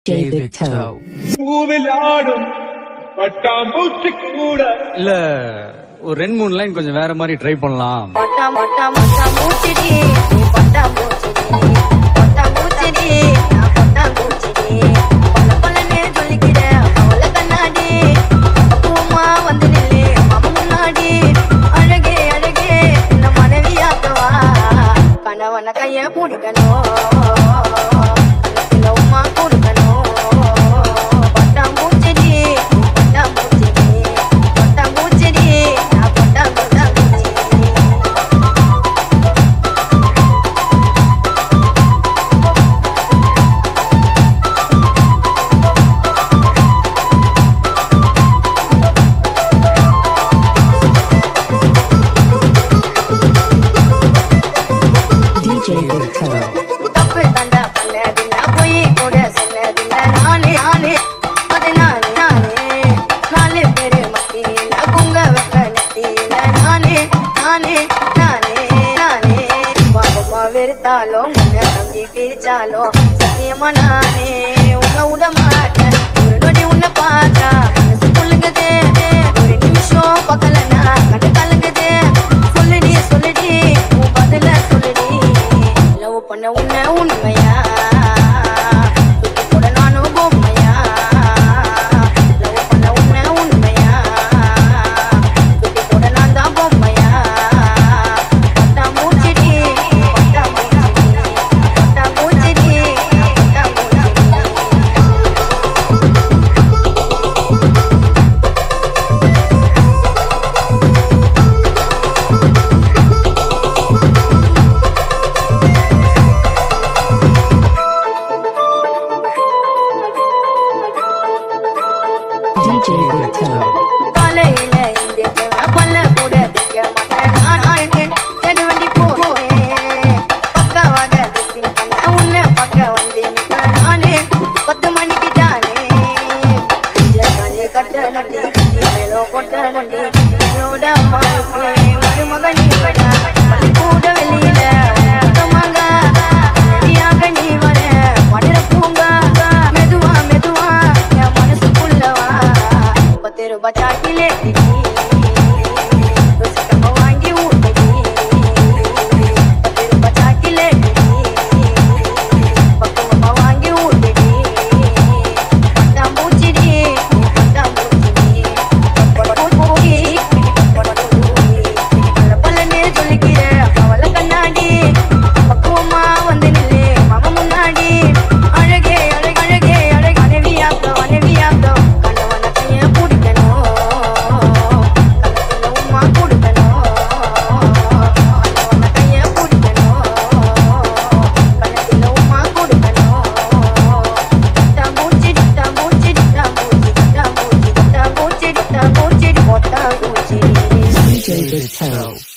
David Toe. பூவில் ஆடும் பட்டாம்பூச்சி கூட இல்ல ஒரு ரெண்டு மூணு லைன் கொஞ்சம் வேற மாதிரி ட்ரை பண்ணலாம் பட்டா பட்டா பட்டா மூச்சிடி நீ பட்டா மூச்சிடி பட்டா மூச்சிடி நான் பட்டா மூச்சிடி பல்ல பல்லனே சொல்லிக்கிற அவள கண்ணாடி பூமா வந்து நில்லு மாமா முன்னாடி அழகே அழகே இந்த மனைவியாக்கவா கணவன கைய பிடிக்கணும் கண்ணத்துல உமா கொடுக்கணும் பட்டா மூச்சிடி பட்டா மூச்சிடி பட்டா மூச்சிடி நான் பட்டா பட்டா மூச்சிடி DJ Big Toe. தப்பு தண்டா பண்ணதில்ல பொய் கூட சொன்னதில்ல நானே நானே அது நானே நானே நாலு பேரு மத்தியில பொங்க வைக்க நெத்தியில நானே நானே நானே நானே பாவமா வெறுத்தாலும் உன்னை நம்பி பிரிச்சாலும் சத்தியமா நானே உன்னை விட மாட்டேன் ஒரு நொடி உன்னை பார்த்தா மனசு புல்லுங்குது ஒரு நிமிஷம் பக்கலனா கண்டு கலங்குது சொல்லுடி சொல்லுடி உன் பதில சொல்லுடி லவ் பண்ண உன்னை உண்மையா தூக்கி போட நானும் பொம்மையா லவ் பண்ண உன்னை உண்மையா தூக்கி போட நான் தான் பொம்மையா பட்டா மூச்சிடி பட்டா மூச்சிடி பட்டா மூச்சிடி பட்டா மூச்சிடி DJ Big Toe. காலையில எந்திரிச்சவ பல்ல கூட திங்க மாட்டேன். நானாக தேடி வண்டி போவேன். பக்காவாக dressing பண்ண உன்னை பார்க்க வந்து நிப்பேன் நானே. பத்து மணிக்கு தானே. ஜெயகாந்தி கட்டணண்டி, மேலும் கொட்டணண்டி. என்னோட அம்மாவுக்கு மருமக நீவடா. பள்ளிக்கூட வெளியில சுத்தமாக ரெடியாக நீ வர. மலர பூங்கா, மெதுவா மெதுவா என் மனசுக்குள்ளவா பத்து ரூபாய் சாக்கிலே வாங்கி ஊட்டடி பத்து ரூபாய் சாக்கிலே பக்குவமா வாங்கி ஊட்டடி பட்டாம்பூச்சிடி பட்டாம்பூச்சிடி பட்டாம்பூச்சி பல பலனே சொல்லிக்கிற அவள கண்ணாடி பக்குவமா வந்து நில்லு மாமா முன்னாடி அழகே அழகு அழகே அழகு மனைவியாக்க மனைவியாக்க கணவன கைய பிடிக்கணும் கணத்துல உமா கொடுக்கணும் கணவன கைய பிடிக்கணும் கணத்துல உமா கொடுக்கணும் தம்பூச்சி தம்பூச்சி தம்பூச்சி தம்பூச்சி தம்பூச்சி தம்பூச்சி தம்பூச்சி DJ Big Toe.